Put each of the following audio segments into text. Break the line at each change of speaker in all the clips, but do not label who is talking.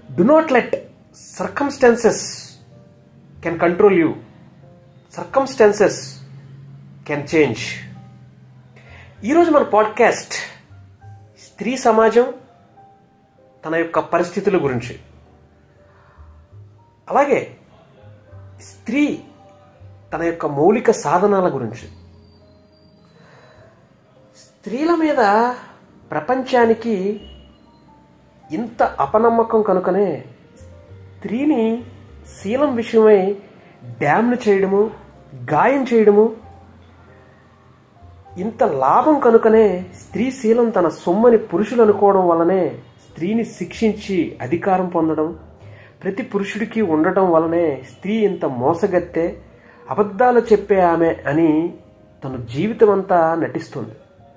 do not let circumstances can control you circumstances can change ఈరోజు మన podcast స్త్రీ సమాజం తన యొక్క పరిస్థితుల గురించి అలాగే స్త్రీ తన యొక్క మౌలిక సాధనాల గురించి స్త్రీల మీద ప్రపంచానికి ఇంత అపనమ్మకం కనుకనే స్త్రీని శీలం విషయమై డ్యామ్లు చేయడము గాయం చేయడము ఇంత లాభం కనుకనే స్త్రీ శీలం తన సొమ్మని పురుషులు అనుకోవడం వల్లనే స్త్రీని శిక్షించి అధికారం పొందడం ప్రతి పురుషుడికి ఉండటం వల్లనే స్త్రీ ఇంత మోసగత్తే అబద్ధాలు చెప్పే ఆమె అని తన జీవితం అంతా నటిస్తుంది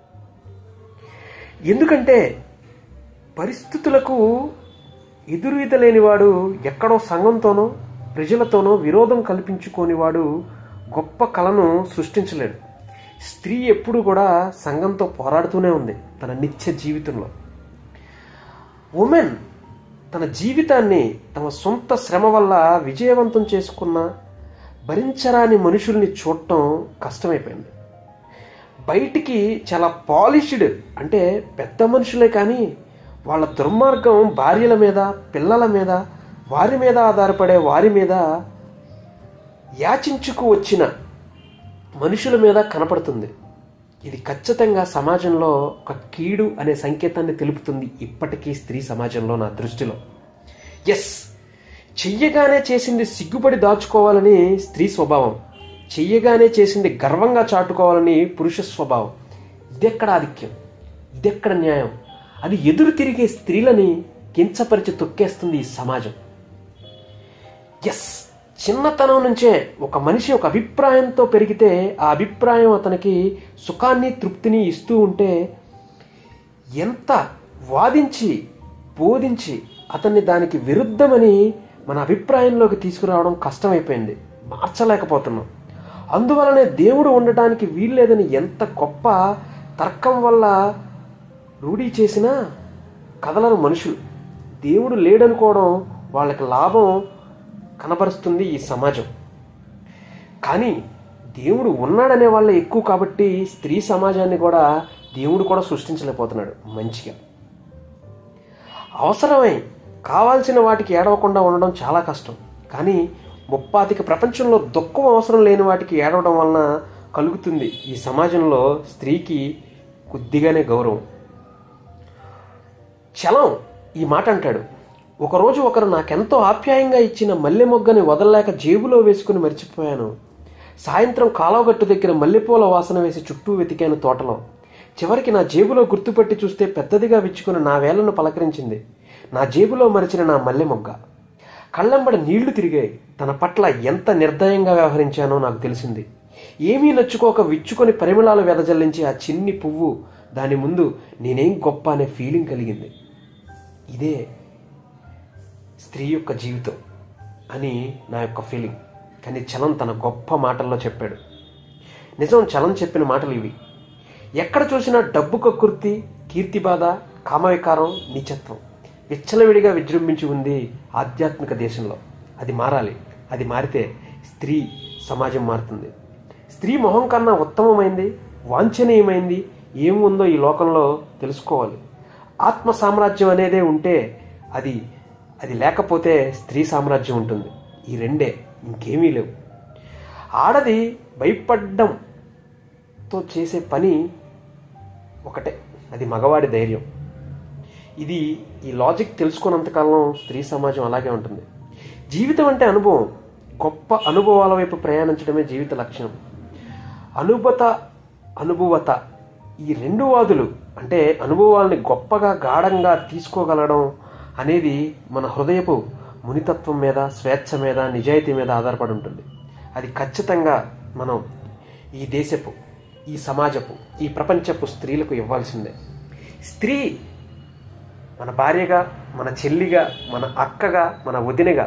ఎందుకంటే పరిస్థితులకు ఎదురు లేనివాడు ఎక్కడో సంఘంతోనో ప్రజలతోనో విరోధం కల్పించుకోనివాడు గొప్ప కళను సృష్టించలేడు స్త్రీ ఎప్పుడు కూడా సంఘంతో పోరాడుతూనే ఉంది తన నిత్య జీవితంలో ఉమెన్ తన జీవితాన్ని తమ సొంత శ్రమ వల్ల విజయవంతం చేసుకున్న భరించరాని మనుషుల్ని చూడటం కష్టమైపోయింది బయటికి చాలా పాలిష్డ్ అంటే పెద్ద మనుషులే కానీ వాళ్ళ దుర్మార్గం భార్యల మీద పిల్లల మీద వారి మీద ఆధారపడే వారి మీద యాచించుకు వచ్చిన మనుషుల మీద కనపడుతుంది ఇది ఖచ్చితంగా సమాజంలో ఒక కీడు అనే సంకేతాన్ని తెలుపుతుంది ఇప్పటికీ స్త్రీ సమాజంలో నా దృష్టిలో ఎస్ చెయ్యగానే చేసింది సిగ్గుపడి దాచుకోవాలని స్త్రీ స్వభావం చెయ్యగానే చేసింది గర్వంగా చాటుకోవాలని పురుష స్వభావం ఇదెక్కడ ఆధిక్యం ఇదెక్కడ న్యాయం అది ఎదురు తిరిగే స్త్రీలని కించపరిచి తొక్కేస్తుంది ఈ సమాజం ఎస్ చిన్నతనం నుంచే ఒక మనిషి ఒక అభిప్రాయంతో పెరిగితే ఆ అభిప్రాయం అతనికి సుఖాన్ని తృప్తిని ఇస్తూ ఉంటే ఎంత వాదించి బోధించి అతన్ని దానికి విరుద్ధమని మన అభిప్రాయంలోకి తీసుకురావడం కష్టమైపోయింది మార్చలేకపోతున్నాం అందువలనే దేవుడు ఉండటానికి వీల్లేదని ఎంత గొప్ప తర్కం వల్ల రూఢీ చేసినా కదలను మనుషులు దేవుడు లేడనుకోవడం వాళ్ళకి లాభం కనబరుస్తుంది ఈ సమాజం కానీ దేవుడు ఉన్నాడనే వాళ్ళే ఎక్కువ కాబట్టి స్త్రీ సమాజాన్ని కూడా దేవుడు కూడా సృష్టించలేకపోతున్నాడు మంచిగా అవసరమై కావాల్సిన వాటికి ఏడవకుండా ఉండడం చాలా కష్టం కానీ ముప్పాతికి ప్రపంచంలో దుఃఖం అవసరం లేని వాటికి ఏడవడం వలన కలుగుతుంది ఈ సమాజంలో స్త్రీకి కొద్దిగానే గౌరవం చలం ఈ మాట అంటాడు ఒకరోజు ఒకరు నాకెంతో ఆప్యాయంగా ఇచ్చిన మల్లె మొగ్గని వదలలేక జేబులో వేసుకుని మర్చిపోయాను సాయంత్రం కాలువగట్టు దగ్గర మల్లెపూల వాసన వేసి చుట్టూ వెతికాను తోటలో చివరికి నా జేబులో గుర్తుపట్టి చూస్తే పెద్దదిగా విచ్చుకుని నా వేళ్లను పలకరించింది నా జేబులో మరిచిన నా మల్లె మొగ్గ కళ్ళంబడి నీళ్లు తిరిగాయి తన పట్ల ఎంత నిర్దయంగా వ్యవహరించానో నాకు తెలిసింది ఏమీ నచ్చుకోక విచ్చుకొని పరిమళాలు వెదజల్లించి ఆ చిన్ని పువ్వు దాని ముందు నేనేం గొప్ప అనే ఫీలింగ్ కలిగింది ఇదే స్త్రీ యొక్క జీవితం అని నా యొక్క ఫీలింగ్ కానీ చలం తన గొప్ప మాటల్లో చెప్పాడు నిజం చలం చెప్పిన మాటలు ఇవి ఎక్కడ చూసినా డబ్బు కక్కుర్తి కీర్తి బాధ కామవికారం నీచత్వం విచ్చలవిడిగా విజృంభించి ఉంది ఆధ్యాత్మిక దేశంలో అది మారాలి అది మారితే స్త్రీ సమాజం మారుతుంది స్త్రీ మొహం కన్నా ఉత్తమమైంది వాంఛనీయమైంది ఏముందో ఈ లోకంలో తెలుసుకోవాలి ఆత్మ సామ్రాజ్యం అనేదే ఉంటే అది అది లేకపోతే స్త్రీ సామ్రాజ్యం ఉంటుంది ఈ రెండే ఇంకేమీ లేవు ఆడది భయపడ్డంతో చేసే పని ఒకటే అది మగవాడి ధైర్యం ఇది ఈ లాజిక్ తెలుసుకున్నంతకాలం స్త్రీ సమాజం అలాగే ఉంటుంది జీవితం అంటే అనుభవం గొప్ప అనుభవాల వైపు ప్రయాణించడమే జీవిత లక్ష్యం అనుభత అనుభవత ఈ రెండు వాదులు అంటే అనుభవాల్ని గొప్పగా గాఢంగా తీసుకోగలగడం అనేది మన హృదయపు మునితత్వం మీద స్వేచ్ఛ మీద నిజాయితీ మీద ఆధారపడి ఉంటుంది అది ఖచ్చితంగా మనం ఈ దేశపు ఈ సమాజపు ఈ ప్రపంచపు స్త్రీలకు ఇవ్వాల్సిందే స్త్రీ మన భార్యగా మన చెల్లిగా మన అక్కగా మన వదినగా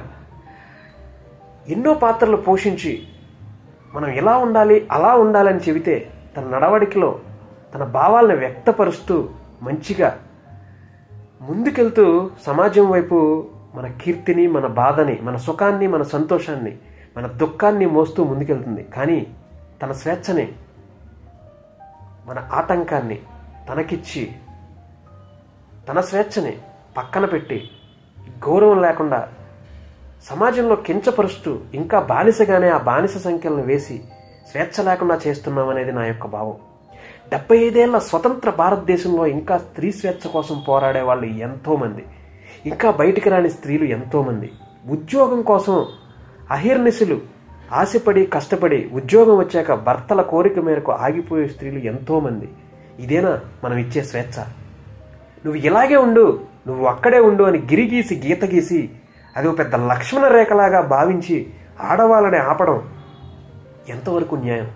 ఎన్నో పాత్రలు పోషించి మనం ఎలా ఉండాలి అలా ఉండాలని చెబితే తన నడవడికలో తన భావాలను వ్యక్తపరుస్తూ మంచిగా ముందుకెళ్తూ సమాజం వైపు మన కీర్తిని మన బాధని మన సుఖాన్ని మన సంతోషాన్ని మన దుఃఖాన్ని మోస్తూ ముందుకెళ్తుంది కానీ తన స్వేచ్ఛని మన ఆటంకాన్ని తనకిచ్చి తన స్వేచ్ఛని పక్కన పెట్టి గౌరవం లేకుండా సమాజంలో కించపరుస్తూ ఇంకా బానిసగానే ఆ బానిస సంఖ్యలను వేసి స్వేచ్ఛ లేకుండా చేస్తున్నామనేది నా యొక్క భావం డెబ్బై ఐదేళ్ల స్వతంత్ర భారతదేశంలో ఇంకా స్త్రీ స్వేచ్ఛ కోసం పోరాడే వాళ్ళు ఎంతోమంది ఇంకా బయటికి రాని స్త్రీలు ఎంతోమంది ఉద్యోగం కోసం అహిర్నిశలు ఆశపడి కష్టపడి ఉద్యోగం వచ్చాక భర్తల కోరిక మేరకు ఆగిపోయే స్త్రీలు ఎంతోమంది ఇదేనా మనం ఇచ్చే స్వేచ్ఛ నువ్వు ఇలాగే ఉండు నువ్వు అక్కడే ఉండు అని గిరిగీసి గీత గీసి అది ఒక పెద్ద లక్ష్మణ రేఖలాగా భావించి ఆడవాళ్ళని ఆపడం ఎంతవరకు న్యాయం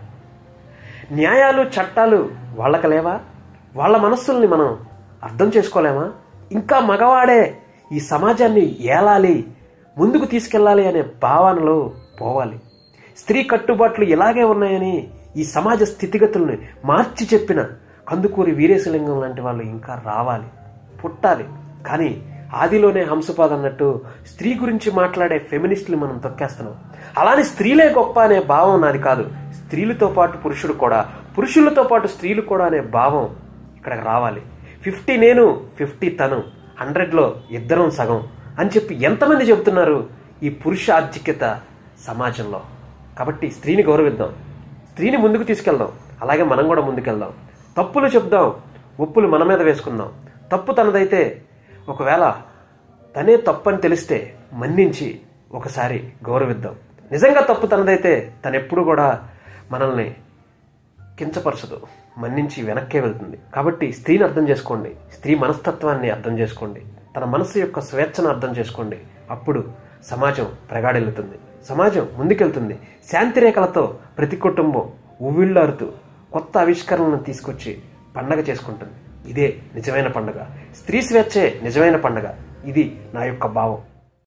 న్యాయాలు చట్టాలు వాళ్ళకి లేవా వాళ్ళ మనస్సుల్ని మనం అర్థం చేసుకోలేమా ఇంకా మగవాడే ఈ సమాజాన్ని ఏలాలి ముందుకు తీసుకెళ్ళాలి అనే భావనలో పోవాలి స్త్రీ కట్టుబాట్లు ఇలాగే ఉన్నాయని ఈ సమాజ స్థితిగతుల్ని మార్చి చెప్పిన కందుకూరి వీరేశలింగం లాంటి వాళ్ళు ఇంకా రావాలి పుట్టాలి కానీ ఆదిలోనే హంసపాద్ అన్నట్టు స్త్రీ గురించి మాట్లాడే ఫెమినిస్టులు మనం తొక్కేస్తున్నాం అలానే స్త్రీలే గొప్ప అనే భావం నాది కాదు స్త్రీలతో పాటు పురుషుడు కూడా పురుషులతో పాటు స్త్రీలు కూడా అనే భావం ఇక్కడికి రావాలి ఫిఫ్టీ నేను ఫిఫ్టీ తను హండ్రెడ్లో ఇద్దరం సగం అని చెప్పి ఎంతమంది చెబుతున్నారు ఈ పురుష ఆధిక్యత సమాజంలో కాబట్టి స్త్రీని గౌరవిద్దాం స్త్రీని ముందుకు తీసుకెళ్దాం అలాగే మనం కూడా ముందుకెళ్దాం తప్పులు చెప్దాం ఒప్పులు మన మీద వేసుకుందాం తప్పు తనదైతే ఒకవేళ తనే తప్పు అని తెలిస్తే మన్నించి ఒకసారి గౌరవిద్దాం నిజంగా తప్పు తనదైతే తను ఎప్పుడు కూడా మనల్ని కించపరచదు మన్నించి వెనక్కే వెళ్తుంది కాబట్టి స్త్రీని అర్థం చేసుకోండి స్త్రీ మనస్తత్వాన్ని అర్థం చేసుకోండి తన మనసు యొక్క స్వేచ్ఛను అర్థం చేసుకోండి అప్పుడు సమాజం ప్రగాడెళ్తుంది సమాజం ముందుకెళ్తుంది శాంతి రేఖలతో ప్రతి కుటుంబం ఉవ్విళ్ళారుతూ కొత్త ఆవిష్కరణలను తీసుకొచ్చి పండగ చేసుకుంటుంది ఇదే నిజమైన పండగ స్త్రీ స్వేచ్ఛే నిజమైన పండగ ఇది నా యొక్క భావం